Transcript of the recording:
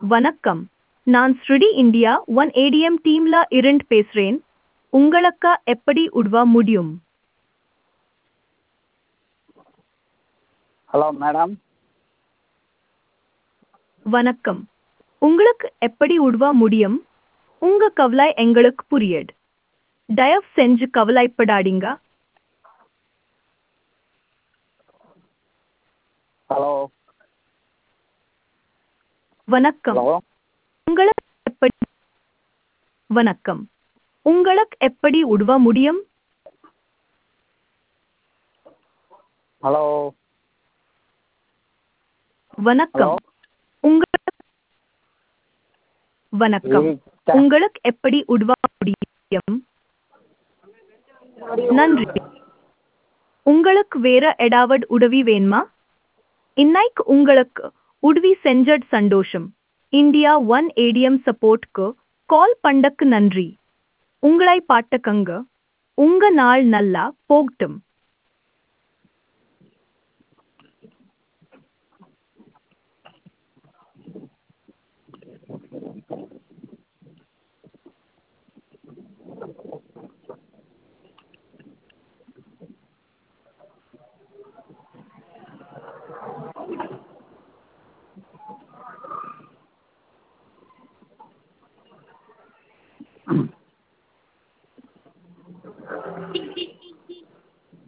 வணக்கம் நான் ஸ்ருடி இந்தியா ஒன் ஏடிஎம் டீம்ல இருந்து பேசுறேன் உங்களுக்கு எப்படி உதவ முடியும் ஹலோ மேடம் வணக்கம் உங்களுக்கு எப்படி உதவ முடியும் உங்க கவலை எங்களுக்கு புரியுது தயவு செஞ்சு கவலைப்படாதீங்க ஹலோ வணக்கம் ஹலோ உங்களுக்கு எப்படி வணக்கம் உங்களுக்கு எப்படி உதவ முடியும் ஹலோ வணக்கம் ஹலோ உங்களுக்கு வணக்கம் உங்களுக்கு எப்படி உதவ முடியும் நன்றி உங்களுக்கு வேற ஏதாவது உதவி வேணுமா இன்னைக்கு உங்களுக்கு உதவி செஞ்சது சந்தோஷம் இந்தியா ஒன் ஏடிஎம் சப்போர்ட்க்கு கால் பண்ணக்கு நன்றி உங்களை பாட்டுக்கங்க உங்க நாள் நல்லா போகட்டும்